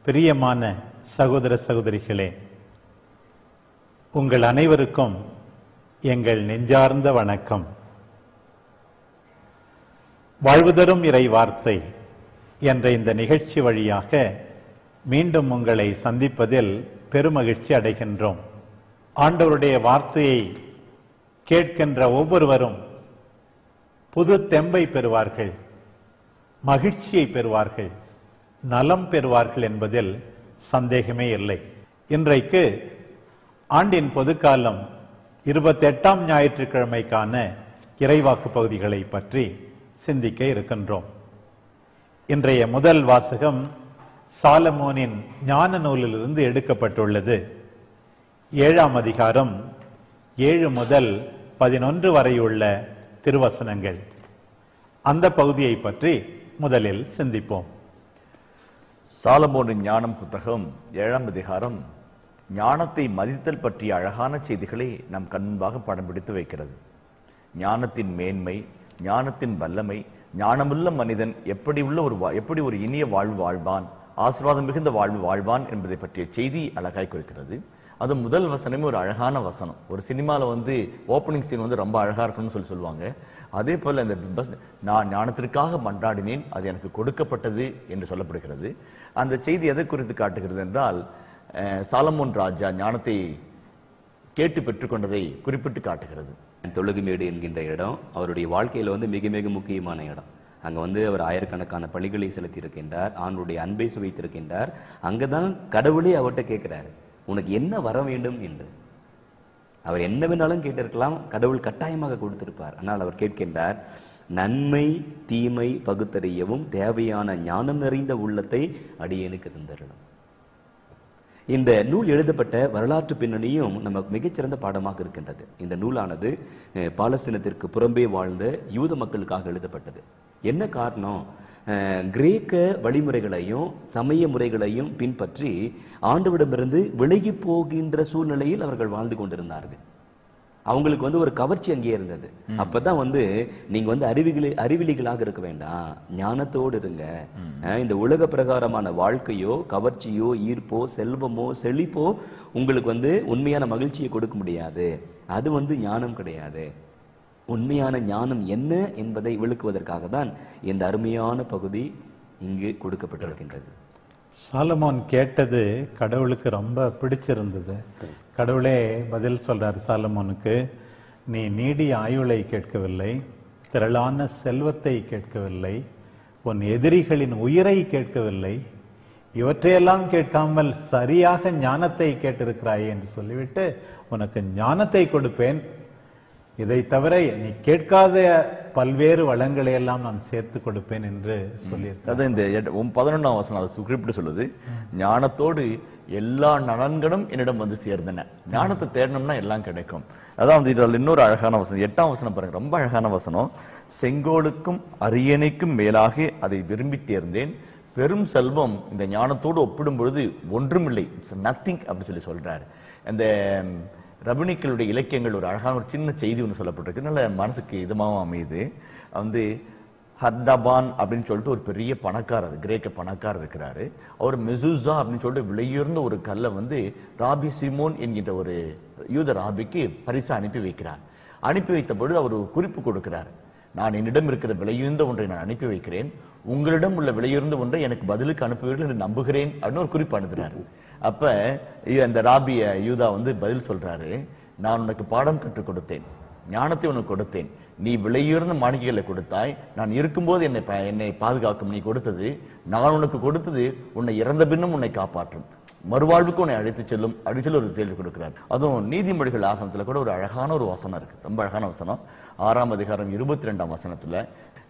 பிரியமான சகோதர சகோதரிகளே உங்கள் அனைவருக்கும் எங்கள் நெஞ்சார்ந்த வணக்கம் வாழ்வுதரும் இறை வார்த்தை என்ற இந்த நிகழ்ச்சி வழியாக மீண்டும் உங்களை சந்திப்பதில் பெருமகிழ்ச்சி அடைகின்றோம் ஆண்டவருடைய வார்த்தையை கேட்கின்ற ஒவ்வொருவரும் புது தெம்பை பெறுவார்கள் மகிழ்ச்சியை பெறுவார்கள் நலம் பெறுவார்கள் என்பதில் சந்தேகமே இல்லை இன்றைக்கு ஆண்டின் பொதுக்காலம் இருபத்தி எட்டாம் ஞாயிற்றுக்கிழமைக்கான இறைவாக்கு பகுதிகளை பற்றி சிந்திக்க இருக்கின்றோம் இன்றைய முதல் வாசகம் சாலமோனின் ஞான நூலிலிருந்து எடுக்கப்பட்டுள்ளது ஏழாம் அதிகாரம் ஏழு முதல் பதினொன்று வரையுள்ள திருவசனங்கள் அந்த பகுதியை பற்றி முதலில் சிந்திப்போம் சாலமோனின் ஞானம் புத்தகம் ஏழாம் அதிகாரம் ஞானத்தை மதித்தல் பற்றிய அழகான செய்திகளை நம் கண்பாக படம் பிடித்து வைக்கிறது ஞானத்தின் மேன்மை ஞானத்தின் வல்லமை ஞானமுள்ள மனிதன் எப்படி உள்ள ஒரு வா- எப்படி ஒரு இனிய வாழ்வு வாழ்வான் ஆசீர்வாதம் மிகுந்த வாழ்வு வாழ்வான் என்பதை பற்றிய செய்தி அழகாய் குறிக்கிறது அது முதல் வசனமே ஒரு அழகான வசனம் ஒரு சினிமால வந்து ஓப்பனிங் சீன் வந்து ரொம்ப அழகா இருக்கும்னு சொல்லி சொல்லுவாங்க அதே போல இந்த பஸ்- நான் ஞானத்திற்காக மன்றாடினேன் அது எனக்கு கொடுக்கப்பட்டது என்று சொல்லப்படுகிறது அந்த செய்தி எதை குறித்து காட்டுகிறது என்றால் அஹ், சாலமோன் ராஜா ஞானத்தை கேட்டு பெற்றுக்கொண்டதை குறிப்பிட்டு காட்டுகிறது தொழுகுமேடு என்கின்ற இடம் அவருடைய வாழ்க்கையில வந்து மிக மிக முக்கியமான இடம் அங்க வந்து அவர் ஆயிரக்கணக்கான பலிகளை செலுத்தியிருக்கின்றார் ஆண்டுடைய அன்பை சுவைத்திருக்கின்றார் அங்கதான் கடவுளே அவர்கிட்ட கேட்கிறாரு உனக்கு என்ன வர வேண்டும் என்று அவர் என்ன வேணாலும் கேட்டிருக்கலாம் கடவுள் கட்டாயமாக கொடுத்திருப்பார் ஆனால் அவர் கேட்கின்றார் நன்மை தீமை பகுத்தறியவும் தேவையான ஞானம் நிறைந்த உள்ளத்தை அடியேனுக்கு தந்தருளும் இந்த நூல் எழுதப்பட்ட வரலாற்று பின்னணியும் நமக்கு மிகச்சிறந்த பாடமாக இருக்கின்றது இந்த நூலானது அஹ், பாலஸ்தீனத்திற்கு புறம்பே வாழ்ந்த யூத மக்களுக்காக எழுதப்பட்டது என்ன காரணம் அஹ், கிரேக்க வழிமுறைகளையும் சமய முறைகளையும் பின்பற்றி ஆண்டவிடமிருந்து விலகி போகின்ற சூழ்நிலையில் அவர்கள் வாழ்ந்து கொண்டிருந்தார்கள் அவங்களுக்கு வந்து ஒரு கவர்ச்சி அங்கே இருந்தது அப்பதான் வந்து நீங்க வந்து அறிவிகளி அறிவிலிகளாக இருக்க வேண்டாம் ஞானத்தோடு இருங்க அஹ் இந்த உலக பிரகாரமான வாழ்க்கையோ கவர்ச்சியோ ஈர்ப்போ செல்வமோ செழிப்போ உங்களுக்கு வந்து உண்மையான மகிழ்ச்சியை கொடுக்க முடியாது அது வந்து ஞானம் கிடையாது உண்மையான ஞானம் என்ன என்பதை விளக்குவதற்காக தான் இந்த அருமையான பகுதி இங்கு கொடுக்கப்பட்டிருக்கின்றது சாலமோன் கேட்டது கடவுளுக்கு ரொம்ப பிடிச்சிருந்தது கடவுளே பதில் சொல்றார் சாலமோனுக்கு நீ நீடிய ஆயுளை கேட்கவில்லை திரளான செல்வத்தை கேட்கவில்லை உன் எதிரிகளின் உயிரை கேட்கவில்லை இவற்றையெல்லாம் கேட்காமல் சரியாக ஞானத்தை கேட்டிருக்கிறாய் என்று சொல்லிவிட்டு உனக்கு ஞானத்தை கொடுப்பேன் இதை தவிர நீ கேட்காத பல்வேறு வளங்களை எல்லாம் நான் சேர்த்து கொடுப்பேன் என்று சொல்லியிருக்கிறார் அதான் இந்த எட்- ஒம்- பதினொண்ணாம் வசனம் அதை குறிப்பிட்டு சொல்லுது ஞானத்தோடு எல்லா நலன்களும் என்னிடம் வந்து சேர்ந்தன ஞானத்தை தேடணும்னா எல்லாம் கிடைக்கும் அதான் வந்து இதில் இன்னொரு அழகான வசனம் எட்டாம் வசனம் பாருங்க ரொம்ப அழகான வசனம் செங்கோலுக்கும் அரியணைக்கும் மேலாக அதை விரும்பி தேர்ந்தேன் பெரும் செல்வம் இந்த ஞானத்தோடு ஒப்பிடும் பொழுது ஒன்றுமில்லை இட்ஸ் நத்திங் அப்படின்னு சொல்லி சொல்றாரு அந்த ம், ரபுனிக்களுடைய இலக்கியங்கள் ஒரு அழகான ஒரு சின்ன செய்தி ஒன்று சொல்லப்பட்டிருக்கு நல்ல மனசுக்கு இதமாகவும் அமையுது வந்து ஹர்தபான் அப்படின்னு சொல்லிட்டு ஒரு பெரிய பணக்காரர் கிரேக்க பணக்காரர் இருக்கிறாரு அவர் மெசூசா அப்படின்னு சொல்லிட்டு விலையுயர்ந்த ஒரு கல்லை வந்து ராபி சிமோன் என்கின்ற ஒரு யூத ராபிக்கு பரிசா அனுப்பி வைக்கிறார் அனுப்பி வைத்த பொழுது அவர் ஒரு குறிப்பு கொடுக்கிறார் நான் என்னிடம் இருக்கிற விலையுயர்ந்த ஒன்றை நான் அனுப்பி வைக்கிறேன் உங்களிடம் உள்ள விலையுயர்ந்த ஒன்றை எனக்கு பதிலுக்கு அனுப்புவீர்கள் என்று நம்புகிறேன் அப்படின்னு ஒரு குறிப்பு அனுப்புகிறாரு அப்ப இ- அந்த ராபிய யூதா வந்து பதில் சொல்றாரு நான் உனக்கு பாடம் கற்றுக் கொடுத்தேன் ஞானத்தை உனக்கு கொடுத்தேன் நீ விலையுயர்ந்த மாணிக்கைகளை கொடுத்தாய் நான் இருக்கும்போது என்னை பா- என்னை பாதுகாக்கும் நீ கொடுத்தது நான் உனக்கு கொடுத்தது உன்னை இறந்த பின்னும் உன்னை காப்பாற்றும் மறுவாழ்வுக்கு உன்னை அழைத்துச் செல்லும் அப்படின்னு சொல்லி ஒரு கேள்வி கொடுக்கிறார் அதுவும் நீதிமொழிகள் ஆகமத்துல கூட ஒரு அழகான ஒரு வசனம் இருக்கு ரொம்ப அழகான வசனம் ஆறாம் அதிகாரம் இருபத்தி ரெண்டாம் வசனத்துல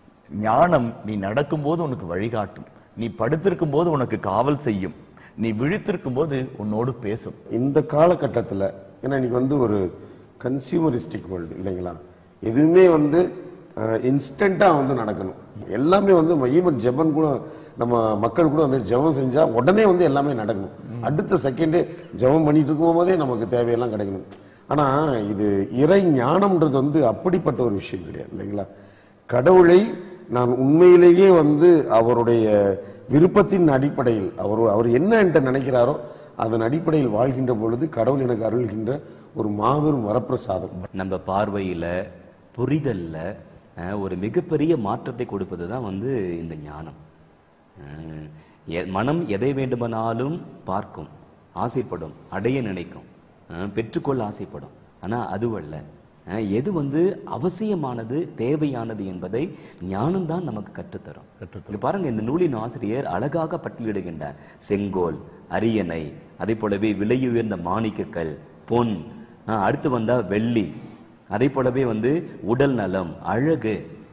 ஞானம் நீ நடக்கும்போது உனக்கு வழிகாட்டும் நீ படுத்திருக்கும் போது உனக்கு காவல் செய்யும் நீ விழித்திருக்கும் போது உன்னோடு பேசும் இந்த காலகட்டத்தில் ஏன்னா இன்னைக்கு வந்து ஒரு கன்சியூமரிஸ்டிக் வேர்ல்டு இல்லைங்களா எதுவுமே வந்து இன்ஸ்டண்ட்டாக வந்து நடக்கணும் எல்லாமே வந்து ஈவன் ஜெபன் கூட நம்ம மக்கள் கூட வந்து ஜெபம் செஞ்சா உடனே வந்து எல்லாமே நடக்கணும் அடுத்த செகண்டே ஜெபம் பண்ணிட்டு இருக்கும் போதே நமக்கு தேவையெல்லாம் கிடைக்கணும் ஆனா இது இறை ஞானம்ன்றது வந்து அப்படிப்பட்ட ஒரு விஷயம் கிடையாது இல்லைங்களா கடவுளை நான் உண்மையிலேயே வந்து அவருடைய விருப்பத்தின் அடிப்படையில் அவர் அவர் என்ன என்கிட்ட நினைக்கிறாரோ அதன் அடிப்படையில் வாழ்கின்ற பொழுது கடவுள் எனக்கு அருள்கின்ற ஒரு மாபெரும் வரப்பிரசாதம் நம்ம பார்வையில புரிதல்ல அஹ், ஒரு மிகப்பெரிய மாற்றத்தை கொடுப்பது தான் வந்து இந்த ஞானம் அஹ், எ- மனம் எதை வேண்டுமானாலும் பார்க்கும் ஆசைப்படும் அடைய நினைக்கும் அஹ், பெற்றுக்கொள்ள ஆசைப்படும் ஆனா அதுவல்ல அஹ், எது வந்து அவசியமானது தேவையானது என்பதை ஞானம் தான் நமக்கு கற்றுத்தரும் இங்க பாருங்க இந்த நூலின் ஆசிரியர் அழகாக பட்டியலிடுகின்றார் செங்கோல் அரியணை அதே போலவே விலையுயர்ந்த மாணிக்கக்கல் பொன் அஹ், அடுத்து வந்தா வெள்ளி அதே போலவே வந்து உடல் நலம் அழகு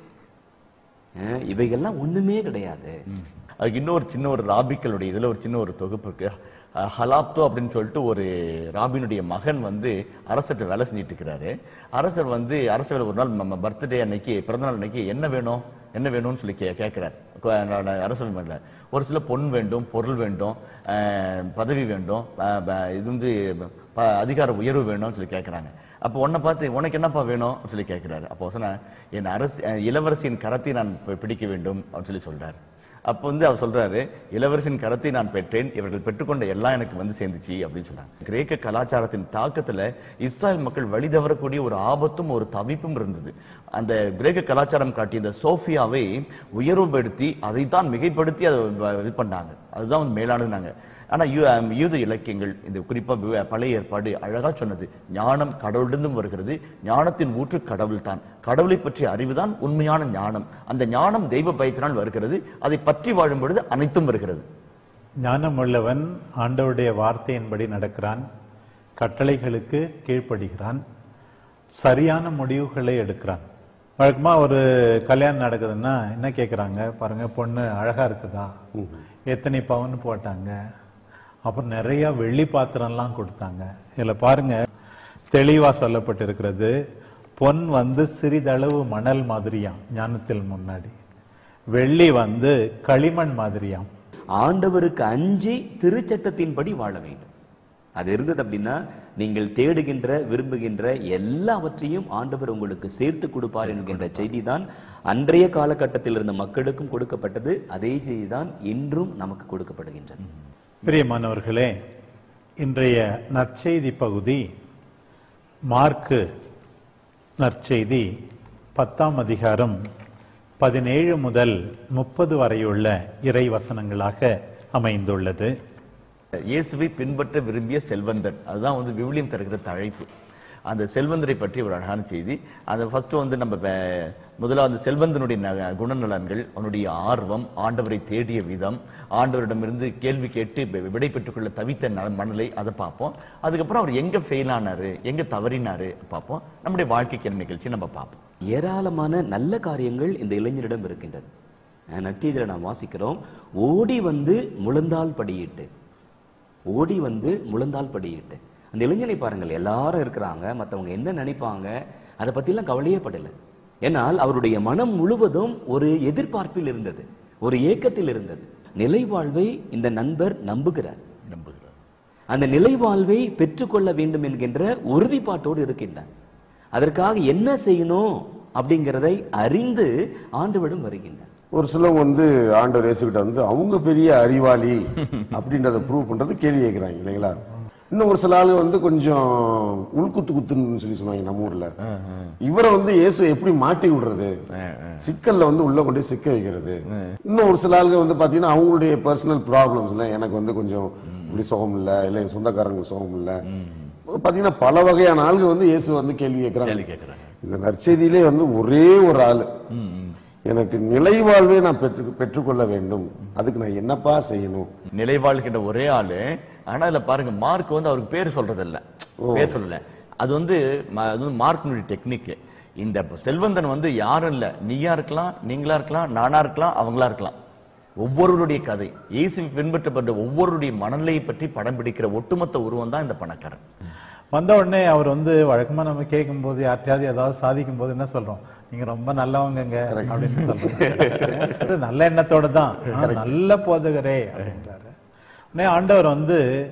அஹ், இவைகள்லாம் ஒண்ணுமே கிடையாது அதுக்கு இன்னொரு சின்ன ஒரு ராபிக்களுடைய இதுல ஒரு சின்ன ஒரு தொகுப்பு இருக்கு அஹ் ஹலாப்தோ அப்படின்னு சொல்லிட்டு ஒரு ராபினுடைய மகன் வந்து அரசர்கிட்ட வேலை செஞ்சுட்டு இருக்கிறாரு அரசர் வந்து அரசர் ஒரு நாள் நம்ம பர்த்டே அன்னைக்கு பிறந்தநாள் அன்னைக்கு என்ன வேணும் என்ன வேணும்னு சொல்லி கே கேட்கிறார் கொ- நான் அரசர் மேல ஒரு சில பொன் வேண்டும் பொருள் வேண்டும் அஹ் பதவி வேண்டும் அஹ் ப- இது வந்து ப- அதிகார உயர்வு வேணும்னு சொல்லி கேட்கறாங்க அப்போ உன்னை பார்த்து உனக்கு என்னப்பா வேணும் அப்படின்னு சொல்லி கேட்கிறாரு அப்போ சொன்ன என் அரசு அஹ் இளவரசியின் கரத்தை நான் பி- பிடிக்க வேண்டும் அப்படின்னு சொல்லி சொல்றாரு அப்போ வந்து அவர் சொல்றாரு இளவரசின் கரத்தை நான் பெற்றேன் இவர்கள் பெற்றுக்கொண்ட எல்லாம் எனக்கு வந்து சேர்ந்துச்சு அப்படின்னு சொன்னாங்க கிரேக்க கலாச்சாரத்தின் தாக்கத்துல இஸ்ராயல் மக்கள் வழி தவறக்கூடிய ஒரு ஆபத்தும் ஒரு தவிப்பும் இருந்தது அந்த கிரேக்க கலாச்சாரம் காட்டிய இந்த சோஃபியாவை உயர்வுபடுத்தி அதைத்தான் மிகைப்படுத்தி அதை வ- இது பண்ணாங்க அதுதான் வந்து மேலானதுனாங்க ஆனா யூ- அம், யூத இலக்கியங்கள் இந்த குறிப்பா வி- பழைய ஏற்பாடு அழகா சொன்னது ஞானம் கடவுளிடந்தும் வருகிறது ஞானத்தின் ஊற்று கடவுள் தான் கடவுளை பற்றிய அறிவுதான் உண்மையான ஞானம் அந்த ஞானம் தெய்வ பயத்தினால் வருகிறது அதை பற்றி வாழும் பொழுது அனைத்தும் வருகிறது ஞானம் உள்ளவன் ஆண்டவருடைய வார்த்தையின்படி நடக்கிறான் கட்டளைகளுக்கு கீழ்ப்படுகிறான் சரியான முடிவுகளை எடுக்கிறான் வழக்கமா ஒரு கல்யாணம் நடக்குதுன்னா என்ன கேக்குறாங்க பாருங்க பொண்ணு அழகா இருக்குதா எத்தனை பவுன் போட்டாங்க அப்புறம் நிறைய வெள்ளி பாத்திரம்லாம் கொடுத்தாங்க இதுல பாருங்க தெளிவா சொல்லப்பட்டிருக்கிறது பொன் வந்து சிறிதளவு மணல் மாதிரியாம் ஞானத்தில் முன்னாடி வெள்ளி வந்து களிமண் மாதிரியாம் ஆண்டவருக்கு அஞ்சி திருச்சட்டத்தின்படி வாழ வேண்டும் அது இருந்தது அப்படின்னா நீங்கள் தேடுகின்ற விரும்புகின்ற எல்லாவற்றையும் ஆண்டவர் உங்களுக்கு சேர்த்து கொடுப்பார் என்கின்ற செய்தி தான் அன்றைய காலகட்டத்தில் இருந்த மக்களுக்கும் கொடுக்கப்பட்டது அதே செய்தி தான் இன்றும் நமக்கு கொடுக்கப்படுகின்றது பிரியமானவர்களே இன்றைய நற்செய்தி பகுதி மார்க்கு நற்செய்தி பத்தாம் அதிகாரம் பதினேழு முதல் முப்பது வரையுள்ள இறை வசனங்களாக அமைந்துள்ளது இயேசுவை பின்பற்ற விரும்பிய செல்வந்தன் அதுதான் வந்து விவிலியம் தருகிற தழைப்பு அந்த செல்வந்தரை பற்றி ஒரு அழகான செய்தி அந்த ஃபர்ஸ்ட் வந்து நம்ம ப- முதல்ல அந்த செல்வந்தனுடைய ந- குணநலன்கள் அவனுடைய ஆர்வம் ஆண்டவரை தேடிய விதம் ஆண்டவரிடமிருந்து கேள்வி கேட்டு வி- விடை பெற்றுக்கொள்ள தவித்த ந- மனநிலை அதை பார்ப்போம் அதுக்கப்புறம் அவர் எங்க ஃபெயில் ஆனாரு எங்க தவறினாரு பார்ப்போம் நம்முடைய வாழ்க்கைக்கு என்ன நிகழ்ச்சி நம்ம பார்ப்போம் ஏராளமான நல்ல காரியங்கள் இந்த இளைஞரிடம் இருக்கின்றது அஹ் நற்செய்தியில நாம் வாசிக்கிறோம் ஓடி வந்து முழந்தால் படியிட்டு ஓடி வந்து முழந்தால் படியிட்டு அந்த இளைஞனை பாருங்கள் எல்லாரும் இருக்கிறாங்க மத்தவங்க என்ன நினைப்பாங்க அதை பத்திலாம் கவலையே படல ஏனால் அவருடைய மனம் முழுவதும் ஒரு எதிர்பார்ப்பில் இருந்தது ஒரு ஏக்கத்தில் இருந்தது நிலைவாழ்வை இந்த நண்பர் நம்புகிறார் நம்புகிறார் அந்த நிலைவாழ்வை பெற்றுக்கொள்ள வேண்டும் என்கின்ற உறுதிப்பாட்டோடு இருக்கின்றார் அதற்காக என்ன செய்யணும் அப்படிங்கிறதை அறிந்து ஆண்டவிடம் வருகின்றார் ஒரு சிலவங்க வந்து ஆண்டவர் இயேசுகிட்ட வந்து அவங்க பெரிய அறிவாளி அப்படின்றத ப்ரூவ் பண்றது கேள்வி கேட்கிறாங்க இல்லைங்களா இன்னும் ஒரு சில ஆளுங்க வந்து கொஞ்சம் உள்குத்து குத்துன்னு சொல்லி சொன்னாங்க நம்ம ஊர்ல இவரை வந்து இயேசு எப்படி மாட்டி விடுறது சிக்கல்ல வந்து உள்ள கொண்டு போய் சிக்க வைக்கிறது இன்னும் ஒரு சில ஆளுங்க வந்து பாத்தீங்கன்னா அவங்களுடைய பர்சனல் ப்ராப்ளம்ஸ்ல எனக்கு வந்து கொஞ்சம் இப்படி சுகம் இல்ல இல்ல என் சொந்தக்காரங்களுக்கு சுகம் இல்ல பாத்தீங்கன்னா பல வகையான ஆளுங்க வந்து இயேசு வந்து கேள்வி கேட்கிறாங்க கேள்வி கேட்கிறாங்க இந்த நற்செய்தியிலே வந்து ஒரே ஒரு ஆளு எனக்கு நிலை வாழ்வே நான் பெற்று பெற்றுக்கொள்ள வேண்டும் அதுக்கு நான் என்னப்பா செய்யணும் நிலை வாழ்கின்ற ஒரே ஆளு ஆனா அதுல பாருங்க மார்க் வந்து அவருக்கு பேர் சொல்றது இல்ல பேர் சொல்லல அது வந்து ம- அது வந்து மார்க்கினுடைய டெக்னிக் இந்த செல்வந்தன் வந்து யாரும் இல்ல நீயா இருக்கலாம் நீங்களா இருக்கலாம் நானா இருக்கலாம் அவங்களா இருக்கலாம் ஒவ்வொருவருடைய கதை இயேசு பின்பற்றப்பட்ட ஒவ்வொருடைய மனநிலையை பற்றி படம் பிடிக்கிற ஒட்டுமொத்த உருவம் தான் இந்த பணக்காரன் வந்த உடனே அவர் வந்து வழக்கமா நம்ம கேட்கும்போது யார்ட்டையாவது ஏதாவது சாதிக்கும் போது என்ன சொல்றோம் நீங்க ரொம்ப நல்லவங்கங்க அப்படின்னு சொல்றோம் அது நல்ல எண்ணத்தோட தான் "ஆ, நல்ல போதகரே அப்படின்றாரு உடனே ஆண்டவர் வந்து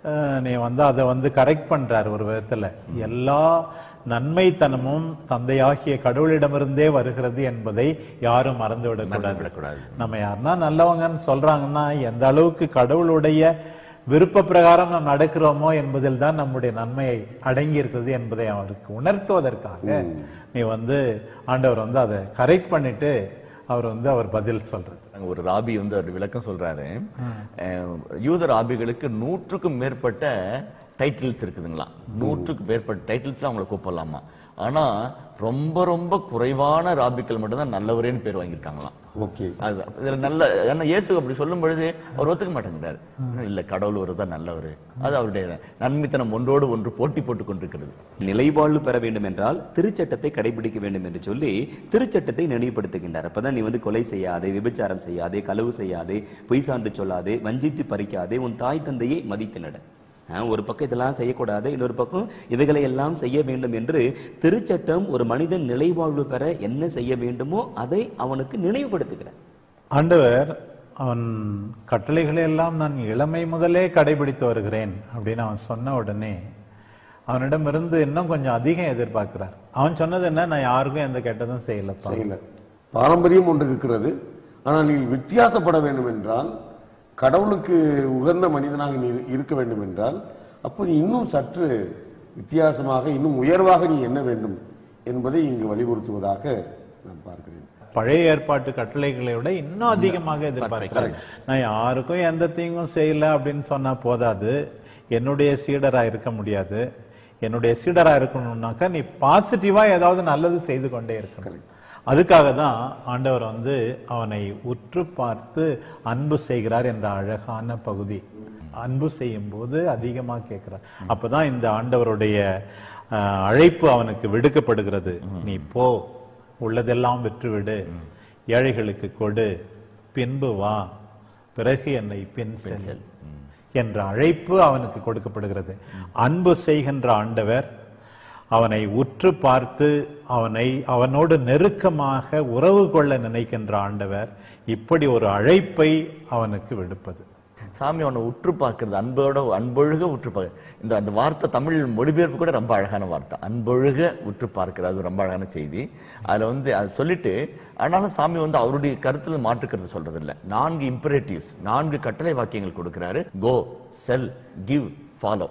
அஹ், நீ வந்து அதை வந்து கரெக்ட் பண்றாரு ஒரு விதத்துல எல்லா நன்மைத்தனமும் தந்தையாகிய கடவுளிடமிருந்தே வருகிறது என்பதை யாரும் மறந்துவிடக்கூடாது மறந்துவிடக்கூடாது. நம்ம யாருன்னா நல்லவங்கன்னு சொல்றாங்கன்னா எந்த அளவுக்கு கடவுளுடைய விருப்ப பிரகாரம் நாம் நடக்கிறோமோ என்பதில் தான் நம்முடைய நன்மையை அடங்கி இருக்கிறது என்பதை அவருக்கு உணர்த்துவதற்காக நீ வந்து ஆண்டவர் வந்து அதை கரெக்ட் பண்ணிட்டு அவர் வந்து அவர் பதில் சொல்றது அங்க ஒரு ராபி வந்து அவர் விளக்கம் சொல்றாரு அஹ், யூத ராபிகளுக்கு நூற்றுக்கும் மேற்பட்ட டைட்டில்ஸ் இருக்குதுங்களா நூற்றுக்கு மேற்பட்ட டைட்டில்ஸ்ல அவங்களை கூப்பிடலாமா ஆனா ரொம்ப ரொம்ப குறைவான ராபிக்கள் மட்டும்தான் நல்லவரேன்னு பேர் வாங்கியிருக்காங்களாம் ஓகே அதுதான் இதுல நல்ல ஏன்னா இயேசு அப்படி சொல்லும் பொழுது அவர் ஒத்துக்க மாட்டேங்கிறாரு இல்ல கடவுள் ஒரு தான் நல்லவர் அது அவருடைய நன்மைத்தனம் ஒன்றோடு ஒன்று போட்டி போட்டு கொண்டிருக்கிறது நிலைவாழ்வு பெற வேண்டும் என்றால் திருச்சட்டத்தை கடைபிடிக்க வேண்டும் என்று சொல்லி திருச்சட்டத்தை நினைவுபடுத்துகின்றார் அப்பதான் நீ வந்து கொலை செய்யாதே விபச்சாரம் செய்யாதே களவு செய்யாதே பொய் சான்று சொல்லாதே வஞ்சித்து பறிக்காதே உன் தாய் தந்தையை மதித்து நட ஆஹ், ஒரு பக்கம் இதெல்லாம் செய்யக்கூடாது இன்னொரு பக்கம் இவைகளை எல்லாம் செய்ய வேண்டும் என்று திருச்சட்டம் ஒரு மனிதன் நிலைவாழ்வு பெற என்ன செய்ய வேண்டுமோ அதை அவனுக்கு நினைவுபடுத்துகிறார் ஆண்டவர் அவன் கட்டளைகளை எல்லாம் நான் இளமை முதலே கடைபிடித்து வருகிறேன் அப்படின்னு அவன் சொன்ன உடனே அவனிடமிருந்து இன்னும் கொஞ்சம் அதிகம் எதிர்பார்க்கிறார் அவன் சொன்னது என்ன நான் யாருக்கும் எந்த கெட்டதும் செய்யலப்பா செய்யல பாரம்பரியம் ஒன்று இருக்கிறது ஆனால் நீ வித்தியாசப்பட வேண்டும் என்றால் கடவுளுக்கு உகந்த மனிதனாக நீ இருக்க வேண்டும் என்றால் அப்போ நீ இன்னும் சற்று வித்தியாசமாக இன்னும் உயர்வாக நீ என்ன வேண்டும் என்பதை இங்கு வலியுறுத்துவதாக நான் பார்க்கிறேன் பழைய ஏற்பாட்டு கட்டளைகளை விட இன்னும் அதிகமாக எதிர்பார்க்கிறேன் நான் யாருக்கும் எந்த தீங்கும் செய்யல அப்படின்னு சொன்னா போதாது என்னுடைய சீடரா இருக்க முடியாது என்னுடைய சீடரா இருக்கணும்னாக்கா நீ பாசிட்டிவா ஏதாவது நல்லது செய்து கொண்டே இருக்கணும் அதுக்காக தான் ஆண்டவர் வந்து அவனை உற்று பார்த்து அன்பு செய்கிறார் என்ற அழகான பகுதி அன்பு செய்யும் போது அதிகமா கேட்கிறார் அப்பதான் இந்த ஆண்டவருடைய அஹ், அழைப்பு அவனுக்கு விடுக்கப்படுகிறது நீ போ உள்ளதெல்லாம் விற்றுவிடு ஏழைகளுக்கு கொடு பின்பு வா பிறகு என்னை பின் செல் என்ற அழைப்பு அவனுக்கு கொடுக்கப்படுகிறது அன்பு செய்கின்ற ஆண்டவர் அவனை உற்று பார்த்து அவனை அவனோடு நெருக்கமாக உறவு கொள்ள நினைக்கின்ற ஆண்டவர் இப்படி ஒரு அழைப்பை அவனுக்கு விடுப்பது சாமி அவனை உற்று பார்க்கிறது அன்போட அன்பொழுக உற்று பார்க்க இந்த அந்த வார்த்தை தமிழ் மொழிபெயர்ப்பு கூட ரொம்ப அழகான வார்த்தை அன்பொழுக உற்று பார்க்கிறது அது ரொம்ப அழகான செய்தி அதுல வந்து அது சொல்லிட்டு ஆனாலும் சாமி வந்து அவருடைய கருத்துல மாற்று கருத்து சொல்றது இல்ல நான்கு இம்பரேட்டிவ்ஸ் நான்கு கட்டளை வாக்கியங்கள் கொடுக்கிறாரு கோ செல் கிவ் ஃபாலோ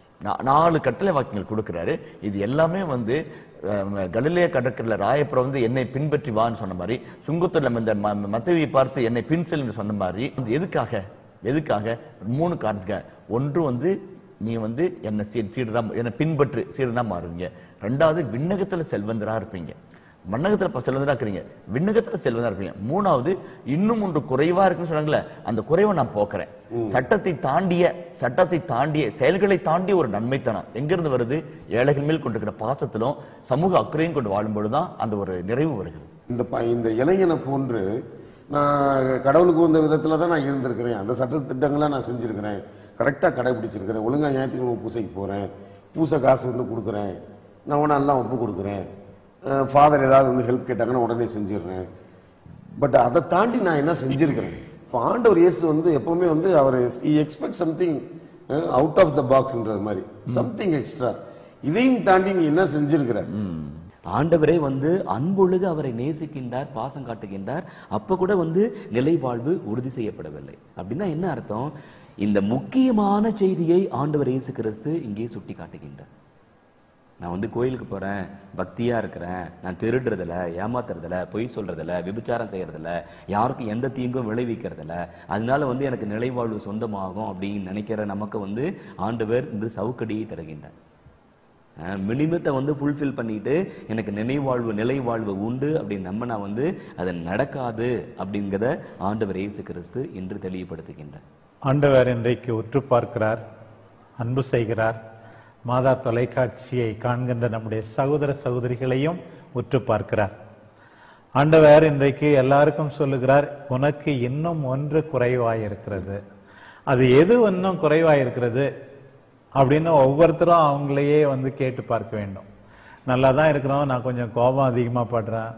நாலு கட்டளை வாக்கியங்கள் கொடுக்கிறாரு இது எல்லாமே வந்து அஹ், கலிலேய கடற்கரையில ராயப்புறம் வந்து என்னை பின்பற்றி வான்னு சொன்ன மாதிரி சுங்கத்துல இந்த ம- மத்தவியை பார்த்து என்னை பின் செல்னு சொன்ன மாதிரி அது எதுக்காக எதுக்காக மூணு காரணத்துக்காக ஒன்று வந்து நீ வந்து என்ன சீ- சீடரா என்னை பின்பற்று சீடரா மாறுவீங்க ரெண்டாவது விண்ணகத்துல செல்வந்தரா இருப்பீங்க மண்ணகத்துல ப- செல்வந்தரா இருக்கிறீங்க விண்ணகத்துல செல்வந்தரா இருப்பீங்க மூணாவது இன்னும் ஒன்று குறைவா இருக்குன்னு சொன்னாங்களே அந்த குறைவை நான் போக்குறேன் சட்டத்தை தாண்டிய சட்டத்தை தாண்டிய செயல்களை தாண்டிய ஒரு நன்மைத்தனம் எங்கிருந்து வருது ஏழைகள் மேல் கொண்டிருக்கிற பாசத்திலும் சமூக அக்கறையும் கொண்டு வாழும்பொழுதுதான் அந்த ஒரு நிறைவு வருகிறது இந்த ப- இந்த இளைஞனை போன்று நான் கடவுளுக்கு வந்த விதத்துல தான் நான் இருந்திருக்கிறேன் அந்த சட்ட திட்டங்களை நான் செஞ்சிருக்கிறேன் கரெக்டாக கடைபிடிச்சிருக்கிறேன் ஒழுங்கா ஞாயிற்றுக்கிழமை பூசைக்கு போறேன் பூசை காசு வந்து கொடுக்குறேன் நான் உடனே எல்லாம் ஒப்பு கொடுக்குறேன் ஃபாதர் ஏதாவது வந்து ஹெல்ப் கேட்டாங்கன்னா உடனே செஞ்சிடுறேன் பட் அதை தாண்டி நான் என்ன செஞ்சிருக்கிறேன் இப்போ ஆண்டவர் இயேசு வந்து எப்பவுமே வந்து அவர் expect something out of the பாக்ஸ்ன்றது மாதிரி சம்திங் எக்ஸ்ட்ரா இதையும் தாண்டி நீ என்ன செஞ்சிருக்கிற ஆண்டவரே வந்து அன்பொழுக அவரை நேசிக்கின்றார் பாசம் காட்டுகின்றார் அப்ப கூட வந்து நிலை வாழ்வு உறுதி செய்யப்படவில்லை அப்படின்னா என்ன அர்த்தம் இந்த முக்கியமான செய்தியை ஆண்டவர் இயேசு கிறிஸ்து இங்கே சுட்டி காட்டுகின்றார் நான் வந்து கோயிலுக்கு போறேன் பக்தியா இருக்கிறேன் நான் திருடுறதில்ல ஏமாத்துறதில்ல பொய் சொல்றதில்ல விபச்சாரம் செய்யறதில்ல யாருக்கும் எந்த தீங்கும் விளைவிக்கிறதில்ல அதனால வந்து எனக்கு நிலைவாழ்வு சொந்தமாகும் அப்படின்னு நினைக்கிற நமக்கு வந்து ஆண்டவர் இந்த சவுக்கடியை தருகின்றார் மினிமத்தை வந்து ஃபுல்ஃபில் பண்ணிட்டு எனக்கு நினைவாழ்வு நிலைவாழ்வு உண்டு அப்படின்னு நம்ம நான் வந்து அது நடக்காது அப்படிங்கிறத ஆண்டவர் இயேசு கிறிஸ்து இன்று தெளிவுபடுத்துகின்றார் ஆண்டவர் இன்றைக்கு உற்று பார்க்கிறார் அன்பு செய்கிறார் மாதா தொலைக்காட்சியை காண்கின்ற நம்முடைய சகோதர சகோதரிகளையும் உற்று பார்க்கிறார் ஆண்டவர் இன்றைக்கு எல்லாருக்கும் சொல்லுகிறார் உனக்கு இன்னும் ஒன்று குறைவாயிருக்கிறது அது எது இன்னும் குறைவாயிருக்கிறது அப்படின்னு ஒவ்வொருத்தரும் அவங்களையே வந்து கேட்டு பார்க்க வேண்டும் நல்லா தான் இருக்கிறோம் நான் கொஞ்சம் கோபம் அதிகமா படுறேன்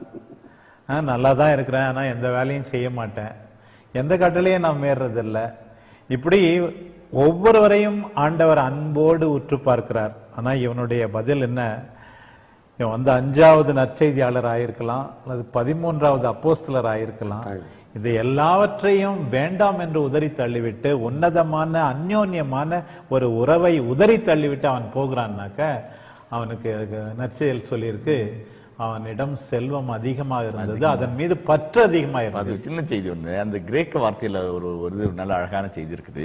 ஆ, நல்லா தான் இருக்கிறேன் ஆனா எந்த வேலையும் செய்ய மாட்டேன் எந்த கட்டளையும் நான் மீறது இல்ல இப்படி ஒவ்வொருவரையும் ஆண்டவர் அன்போடு உற்று பார்க்கிறார் ஆனா இவனுடைய பதில் என்ன இவன் வந்து அஞ்சாவது நற்செய்தியாளர் ஆயிருக்கலாம் அல்லது பதிமூன்றாவது அப்போஸ்தலர் ஆயிருக்கலாம் இது எல்லாவற்றையும் வேண்டாம் என்று உதறி தள்ளிவிட்டு உன்னதமான அந்யோன்யமான ஒரு உறவை உதறி தள்ளிவிட்டு அவன் போகிறான்னாக்க அவனுக்கு அதுக்கு நற்செயல் சொல்லியிருக்கு அவனிடம் செல்வம் அதிகமாக இருந்தது அதன் மீது பற்று அதிகமாக இருந்தது அது சின்ன செய்தி ஒண்ணு அந்த கிரேக்க வார்த்தையில ஒரு ஒரு இது நல்ல அழகான செய்தி இருக்குது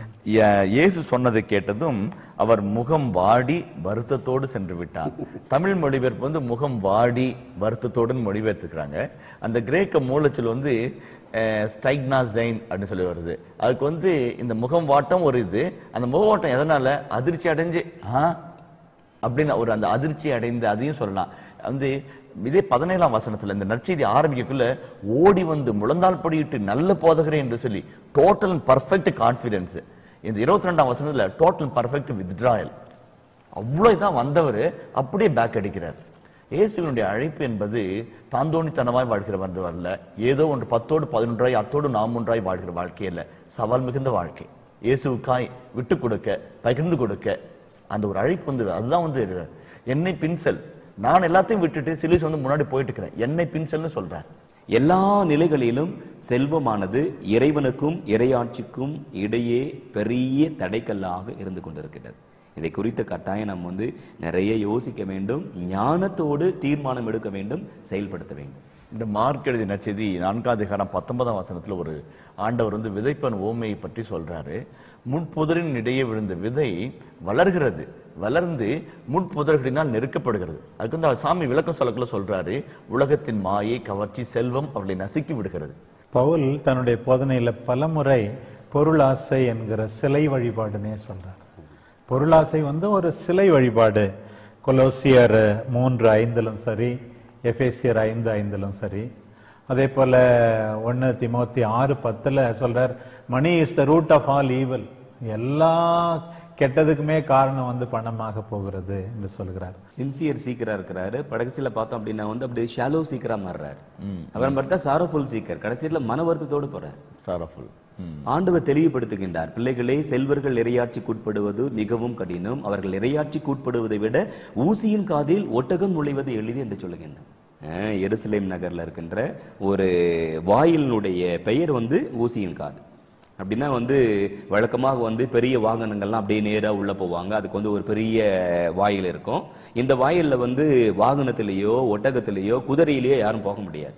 யே- இயேசு சொன்னதை கேட்டதும் அவர் முகம் வாடி வருத்தத்தோடு சென்று விட்டார் தமிழ் மொழிபெயர்ப்பு வந்து முகம் வாடி வருத்தத்தோடுன்னு மொழிபெயர்த்துக்கிறாங்க அந்த கிரேக்க மூலச்சொல் வந்து ஸ்டைக்னா ஜெயின் அப்படின்னு சொல்லி வருது அதுக்கு வந்து இந்த முகம் வாட்டம் ஒரு இது அந்த முகவாட்டம் எதனால அதிர்ச்சி அடைஞ்சு ஆ அப்படின்னு ஒரு அந்த அதிர்ச்சி அடைந்து அதையும் சொல்லலாம் வந்து இதே பதினேழாம் வசனத்துல இந்த நற்செய்தி ஆரம்பிக்கக்குள்ள ஓடி வந்து முழந்தால் படியிட்டு நல்ல போதகரே என்று சொல்லி டோட்டல் பர்ஃபெக்ட் கான்பிடன்ஸ் இந்த இருபத்தி ரெண்டாம் வசனத்துல டோட்டல் பர்ஃபெக்ட் வித்ட்ராயல் அவ்வளவு இதான் வந்தவர் அப்படியே பேக் அடிக்கிறார் இயேசுவினுடைய அழைப்பு என்பது தாந்தோணித்தனமாய் வாழ்கிற வந்து வரல ஏதோ ஒன்று பத்தோடு பதினொன்றாய் அத்தோடு நாம் ஒன்றாய் வாழ்கிற வாழ்க்கை இல்ல சவால் மிகுந்த வாழ்க்கை இயேசுவுக்காய் விட்டு கொடுக்க பகிர்ந்து கொடுக்க அந்த ஒரு அழைப்பு வந்து அதுதான் வந்து என்னை பின்செல் நான் எல்லாத்தையும் விட்டுட்டு சிலிஸ் வந்து முன்னாடி போயிட்டு இருக்கிறேன் என்னை பின்செல்னு சொல்றார் எல்லா நிலைகளிலும் செல்வமானது இறைவனுக்கும் இறையாட்சிக்கும் இடையே பெரிய தடைக்கல்லாக இருந்து கொண்டிருக்கிறது இதை குறித்த கட்டாயம் நம்ம வந்து நிறைய யோசிக்க வேண்டும் ஞானத்தோடு தீர்மானம் எடுக்க வேண்டும் செயல்படுத்த வேண்டும் இந்த மார்க் எழுதிய நற்செய்தி நான்காம் அதிகாரம் பத்தொன்பதாம் வசனத்துல ஒரு ஆண்டவர் வந்து விதைப்பன் ஓமையை பற்றி சொல்றாரு முட்புதரின் இடையே விழுந்த விதை வளர்கிறது வளர்ந்து முட்புதர்களினால் நெருக்கப்படுகிறது அதுக்கு வந்து அவர் சாமி விளக்கம் சொல்லக்குள்ள சொல்றாரு உலகத்தின் மாயை கவர்ச்சி செல்வம் அவர்களை நசுக்கி விடுகிறது பவுல் தன்னுடைய போதனையில பலமுறை பொருளாசை என்கிற சிலை வழிபாடுனே சொல்றார் பொருளாசை வந்து ஒரு சிலை வழிபாடு கொலோசியர் மூன்று ஐந்திலும் சரி எஃபேசியர் ஐந்து ஐந்திலும் சரி அதே போல ஒன்னு திமோத்தி ஆறு பத்துல சொல்றார் money is the root of all evil எல்லா கெட்டதுக்குமே காரணம் வந்து பணமாக போகிறது என்று சொல்கிறார் சின்சியர் சீக்கரா இருக்கிறாரு கடைசியில பார்த்தோம் அப்படின்னா வந்து அப்படியே ஷாலோ சீக்கரா மாறுறாரு அப்புறம் பார்த்தா சாரோஃபுல் சீக்கர் கடைசியில மன வருத்தத்தோடு போறாரு சாரஃபுல் ஆண்டவர் தெளிவுபடுத்துகின்றார் பிள்ளைகளே செல்வர்கள் இரையாட்சிக்குட்படுவது மிகவும் கடினம் அவர்கள் இரையாட்சிக்குட்படுவதை விட ஊசியின் காதில் ஒட்டகம் நுழைவது எளிது என்று சொல்லுகின்றார் அஹ், எருசலேம் நகர்ல இருக்கின்ற ஒரு வாயிலினுடைய பெயர் வந்து ஊசியின் காது அப்படின்னா வந்து வழக்கமாக வந்து பெரிய வாகனங்கள்லாம் அப்படியே நேரா உள்ள போவாங்க அதுக்கு வந்து ஒரு பெரிய வாயில் இருக்கும் இந்த வாயில்ல வந்து வாகனத்திலேயோ ஒட்டகத்திலேயோ குதிரையிலேயோ யாரும் போக முடியாது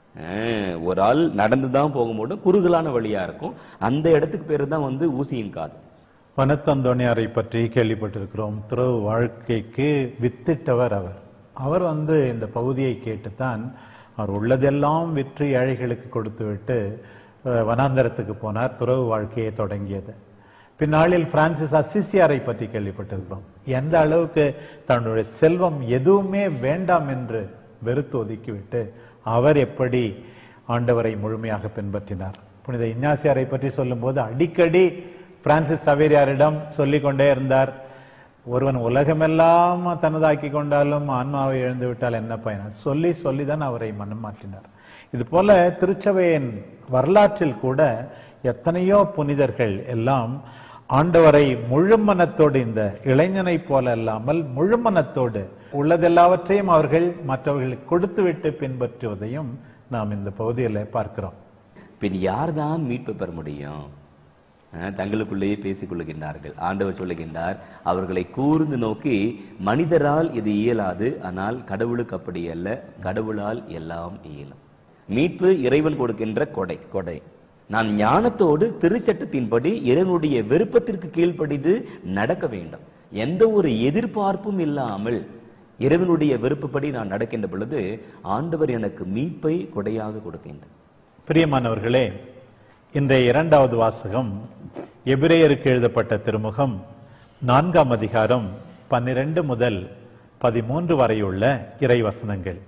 அஹ், ஒரு ஆள் நடந்து தான் போகும்போது குறுகலான வழியா இருக்கும் அந்த இடத்துக்கு பேரு தான் வந்து ஊசியின் காது பனத்தந்தோணியாரை பற்றி கேள்விப்பட்டிருக்கிறோம் துறவு வாழ்க்கைக்கு வித்திட்டவர் அவர் அவர் வந்து இந்த பகுதியை கேட்டுத்தான் அவர் உள்ளதெல்லாம் விற்று ஏழைகளுக்கு கொடுத்துவிட்டு அஹ், வனாந்தரத்துக்கு போனார் துறவு வாழ்க்கையை தொடங்கியது பின்னாளில் பிரான்சிஸ் அசிசியாரை பற்றி கேள்விப்பட்டிருக்கிறோம் எந்த அளவுக்கு தன்னுடைய செல்வம் எதுவுமே வேண்டாம் என்று வெறுத்து ஒதுக்கிவிட்டு அவர் எப்படி ஆண்டவரை முழுமையாக பின்பற்றினார் புனித இன்னாசியாரை பற்றி சொல்லும்போது அடிக்கடி பிரான்சிஸ் சவேரியாரிடம் சொல்லிக் கொண்டே இருந்தார் ஒருவன் உலகமெல்லாம் தனதாக்கி கொண்டாலும் ஆன்மாவை இழந்து விட்டால் என்ன பயன் சொல்லி சொல்லிதான் அவரை மனம் மாற்றினார் இது போல திருச்சபையின் வரலாற்றில் கூட எத்தனையோ புனிதர்கள் எல்லாம் ஆண்டவரை முழு மனத்தோடு இந்த இளைஞனைப் போல அல்லாமல் முழு மனத்தோடு உள்ளதெல்லாவற்றையும் அவர்கள் மற்றவர்களுக்கு கொடுத்துவிட்டு பின்பற்றுவதையும் நாம் இந்த பகுதியில் பார்க்கிறோம் பின் யார்தான் மீட்பு பெற முடியும் அஹ், தங்களுக்குள்ளேயே பேசிக் கொள்ளுகின்றார்கள் ஆண்டவர் சொல்லுகின்றார் அவர்களை கூர்ந்து நோக்கி மனிதரால் இது இயலாது ஆனால் கடவுளுக்கு அப்படி அல்ல கடவுளால் எல்லாம் இயலும் மீட்பு இறைவன் கொடுக்கின்ற கொடை கொடை நான் ஞானத்தோடு திருச்சட்டத்தின்படி இறைவனுடைய விருப்பத்திற்கு கீழ்ப்படிந்து நடக்க வேண்டும் எந்த ஒரு எதிர்பார்ப்பும் இல்லாமல் இறைவனுடைய விருப்பப்படி நான் நடக்கின்ற பொழுது ஆண்டவர் எனக்கு மீட்பை கொடையாக கொடுக்கின்றார் பிரியமானவர்களே இன்றைய இரண்டாவது வாசகம் எபிரேயருக்கு எழுதப்பட்ட திருமுகம் நான்காம் அதிகாரம் பன்னிரண்டு முதல் பதிமூன்று வரையுள்ள இறைவசனங்கள்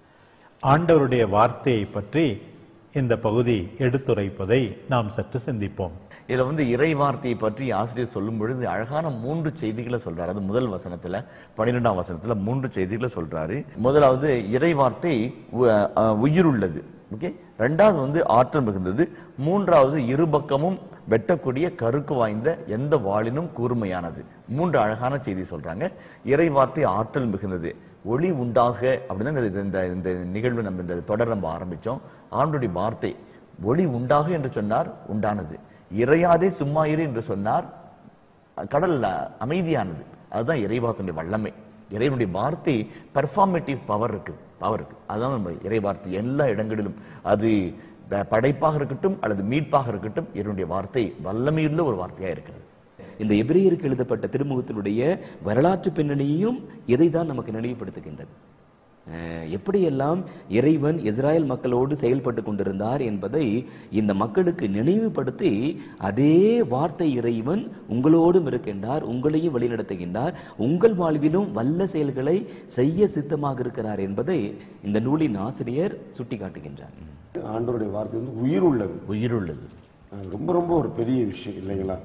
ஆண்டவருடைய வார்த்தையை பற்றி இந்த பகுதி எடுத்துரைப்பதை நாம் சற்று சிந்திப்போம் இதுல வந்து இறை வார்த்தையை பற்றி ஆசிரியர் சொல்லும் பொழுது அழகான மூன்று செய்திகளை சொல்றாரு அது முதல் வசனத்துல பன்னிரெண்டாம் வசனத்துல மூன்று செய்திகளை சொல்றாரு முதலாவது இறை வார்த்தை உ- அஹ் உயிருள்ளது ஓகே ரெண்டாவது வந்து ஆற்றல் மிகுந்தது மூன்றாவது இருபக்கமும் வெட்டக்கூடிய கருக்கு வாய்ந்த எந்த வாளினும் கூர்மையானது மூன்று அழகான செய்தி சொல்றாங்க இறை வார்த்தை ஆற்றல் மிகுந்தது ஒளி உண்டாக அப்படின்னு இந்த இந்த இந்த நிகழ்வு நம்ம இந்த தொடர் நம்ம ஆரம்பிச்சோம் ஆண்டுடைய வார்த்தை ஒளி உண்டாக என்று சொன்னார் உண்டானது இறையாதே சும்மா இரு என்று சொன்னார் கடல் அமைதியானது அதுதான் இறைவார்த்தையுடைய வல்லமை இறைவனுடைய வார்த்தை பெர்ஃபார்மேட்டிவ் பவர் இருக்குது பவர் இருக்கு அதுதான் நம்ம இறை வார்த்தை எல்லா இடங்களிலும் அது ப- படைப்பாக இருக்கட்டும் அல்லது மீட்பாக இருக்கட்டும் இறைவனுடைய வார்த்தை வல்லமையுள்ள ஒரு வார்த்தையா இருக்கிறது இந்த எபிரேயருக்கு எழுதப்பட்ட திருமுகத்தினுடைய வரலாற்று பின்னணியும் இதை தான் நமக்கு நினைவுபடுத்துகின்றது அஹ் எப்படியெல்லாம் இறைவன் இஸ்ராயல் மக்களோடு செயல்பட்டு கொண்டிருந்தார் என்பதை இந்த மக்களுக்கு நினைவுபடுத்தி அதே வார்த்தை இறைவன் உங்களோடும் இருக்கின்றார் உங்களையும் வழிநடத்துகின்றார் உங்கள் வாழ்விலும் வல்ல செயல்களை செய்ய சித்தமாக இருக்கிறார் என்பதை இந்த நூலின் ஆசிரியர் சுட்டிக்காட்டுகின்றார் ஆண்டவருடைய வார்த்தை வந்து உயிர் உள்ளது உயிருள்ளது அது ரொம்ப ரொம்ப ஒரு பெரிய விஷயம் இல்லைங்களா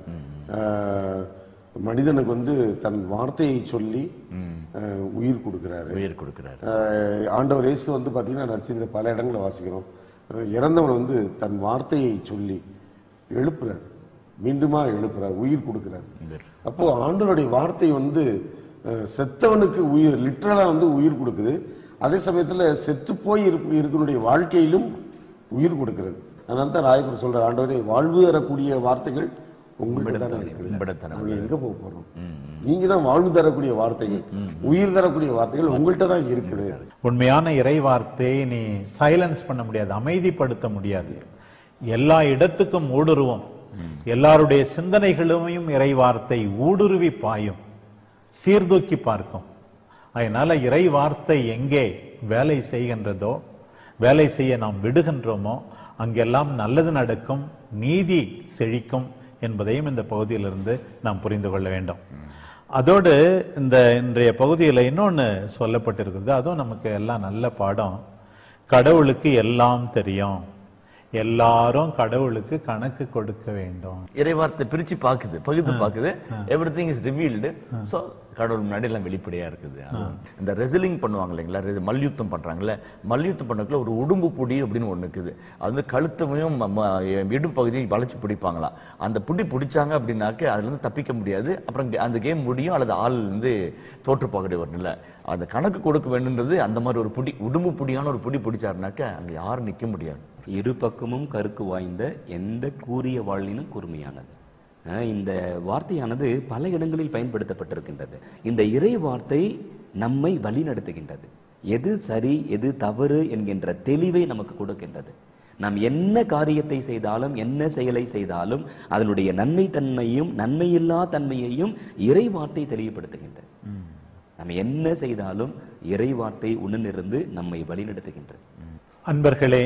ஆஹ், மனிதனுக்கு வந்து தன் வார்த்தையை சொல்லி ஆஹ், உயிர் கொடுக்கிறாரு உயிர் கொடுக்கிறார் ஆஹ், ஆண்டவர் இயேசு வந்து பார்த்தீங்கன்னா நடிச்சிருக்கிற பல இடங்களை வாசிக்கிறோம் ஆஹ், இறந்தவன் வந்து தன் வார்த்தையை சொல்லி எழுப்புறார் மீண்டுமா எழுப்புறார் உயிர் கொடுக்கிறார் அப்போ ஆண்டவருடைய வார்த்தை வந்து ஆஹ், செத்தவனுக்கு உயிர் லிட்டரலா வந்து உயிர் கொடுக்குது அதே சமயத்துல செத்து போய் இருப்பு இருக்கனுடைய வாழ்க்கையிலும் உயிர் கொடுக்கிறது அதனால தான் ராயப்பர் சொல்ற ஆண்டவரே வாழ்வு தரக்கூடிய வார்த்தைகள் உங்கள்கிட்ட தானே இருக்குது உம்மிடத்தானே நாங்க எங்க போக போறோம் நீங்க தான் வாழ்வு தரக்கூடிய வார்த்தைகள் உயிர் தரக்கூடிய வார்த்தைகள் உங்கள்கிட்ட தான் இருக்குது உண்மையான இறை வார்த்தையை நீ சைலன்ஸ் பண்ண முடியாது அமைதிப்படுத்த முடியாது எல்லா இடத்துக்கும் ஊடுருவும் எல்லாருடைய சிந்தனைகளையும் இறை வார்த்தை ஊடுருவி பாயும் சீர்தூக்கி பார்க்கும் அதனால இறை வார்த்தை எங்கே வேலை செய்கின்றதோ வேலை செய்ய நாம் விடுகின்றோமோ அங்கெல்லாம் நல்லது நடக்கும் நீதி செழிக்கும் என்பதையும் இந்த பகுதியிலிருந்து நாம் புரிந்து கொள்ள வேண்டும் அதோடு இந்த இன்றைய பகுதியில் இன்னொன்னு சொல்லப்பட்டிருக்கிறது அதுவும் நமக்கு எல்லாம் நல்ல பாடம் கடவுளுக்கு எல்லாம் தெரியும் எல்லாரும் கடவுளுக்கு கணக்கு கொடுக்க வேண்டும் இறைவார்த்தை பிரிச்சு பாக்குது பகுத்து பாக்குது everything is revealed so கடவுள் முன்னாடி எல்லாம் வெளிப்படையா இருக்குது அது இந்த ரெசிலிங் பண்ணுவாங்க இல்லைங்களா ரெசி- மல்யுத்தம் பண்றாங்கல்ல மல்யுத்தம் பண்ணக்குள்ள ஒரு உடும்பு புடி அப்படின்னு ஒண்ணு இருக்குது அது வந்து கழுத்தையும் ம- ம- இடுப்பு பகுதியை வளைச்சு பிடிப்பாங்களாம் அந்த புடி பிடிச்சாங்க அப்படின்னாக்க அதுல இருந்து தப்பிக்க முடியாது அப்புறம் கே- அந்த கேம் முடியும் அல்லது ஆள் வந்து தோற்று போகக்கூடிய ஒரு நிலை அந்த கணக்கு கொடுக்க வேண்டுன்றது அந்த மாதிரி ஒரு புடி உடும்பு புடியான ஒரு புடி பிடிச்சாருனாக்க அங்க யாரும் நிக்க முடியாது இரு பக்கமும் கருக்கு வாய்ந்த எந்த கூறிய வாழ்வினும் கூர்மையானது அஹ் இந்த வார்த்தையானது பல இடங்களில் பயன்படுத்தப்பட்டிருக்கின்றது இந்த இறை வார்த்தை நம்மை வழிநடத்துகின்றது எது சரி எது தவறு என்கின்ற தெளிவை நமக்கு கொடுக்கின்றது நாம் என்ன காரியத்தை செய்தாலும் என்ன செயலை செய்தாலும் அதனுடைய நன்மை தன்மையும் நன்மையில்லா தன்மையையும் இறை வார்த்தை தெளிவுபடுத்துகின்றது நம்ம என்ன செய்தாலும் இறை வார்த்தை உடனிருந்து நம்மை வழிநடத்துகின்றது அன்பர்களே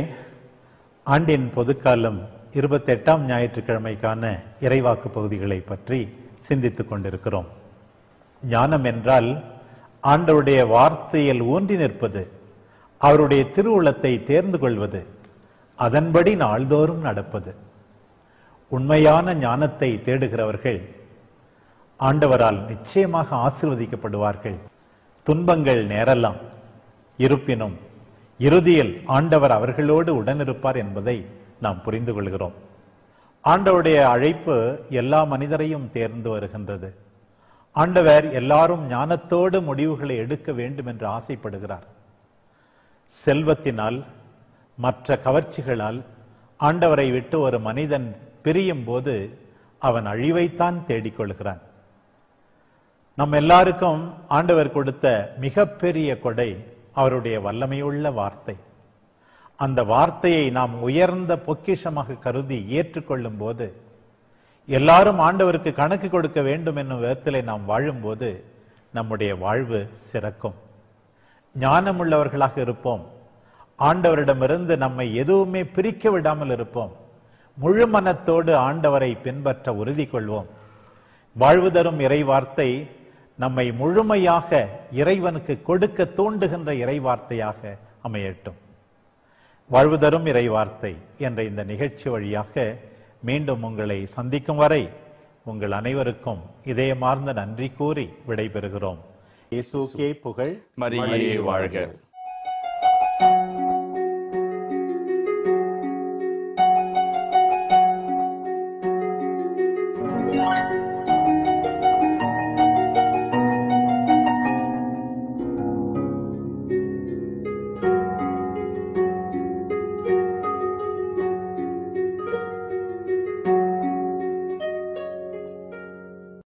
ஆண்டின் பொதுக்காலம் இருபத்தெட்டாம் ஞாயிற்றுக்கிழமைக்கான இறைவாக்கு பகுதிகளை பற்றி சிந்தித்துக் கொண்டிருக்கிறோம் ஞானம் என்றால் ஆண்டவருடைய வார்த்தையில் ஊன்றி நிற்பது அவருடைய திருவுளத்தை தேர்ந்து கொள்வது அதன்படி நாள்தோறும் நடப்பது உண்மையான ஞானத்தை தேடுகிறவர்கள் ஆண்டவரால் நிச்சயமாக ஆசிர்வதிக்கப்படுவார்கள் துன்பங்கள் நேரலாம் இருப்பினும் இறுதியில் ஆண்டவர் அவர்களோடு உடனிருப்பார் என்பதை நாம் புரிந்து கொள்கிறோம் ஆண்டவருடைய அழைப்பு எல்லா மனிதரையும் தேர்ந்து வருகின்றது ஆண்டவர் எல்லாரும் ஞானத்தோடு முடிவுகளை எடுக்க வேண்டும் என்று ஆசைப்படுகிறார் செல்வத்தினால் மற்ற கவர்ச்சிகளால் ஆண்டவரை விட்டு ஒரு மனிதன் பிரியும் போது அவன் அழிவைத்தான் தேடிக்கொள்கிறான் நம் எல்லாருக்கும் ஆண்டவர் கொடுத்த மிகப்பெரிய கொடை அவருடைய வல்லமையுள்ள வார்த்தை அந்த வார்த்தையை நாம் உயர்ந்த பொக்கிஷமாக கருதி ஏற்றுக்கொள்ளும் போது எல்லாரும் ஆண்டவருக்கு கணக்கு கொடுக்க வேண்டும் என்னும் விதத்திலே நாம் வாழும்போது நம்முடைய வாழ்வு சிறக்கும் ஞானமுள்ளவர்களாக இருப்போம் ஆண்டவரிடமிருந்து நம்மை எதுவுமே பிரிக்க விடாமல் இருப்போம் முழு மனத்தோடு ஆண்டவரை பின்பற்ற உறுதி கொள்வோம் வாழ்வு தரும் இறை வார்த்தை நம்மை முழுமையாக இறைவனுக்கு கொடுக்க தூண்டுகின்ற இறை வார்த்தையாக அமையட்டும் வாழ்வு தரும் இறை வார்த்தை என்ற இந்த நிகழ்ச்சி வழியாக மீண்டும் உங்களை சந்திக்கும் வரை உங்கள் அனைவருக்கும் இதயமார்ந்த நன்றி கூறி விடைபெறுகிறோம் இயேசுக்கே புகழ் மரியே வாழ்க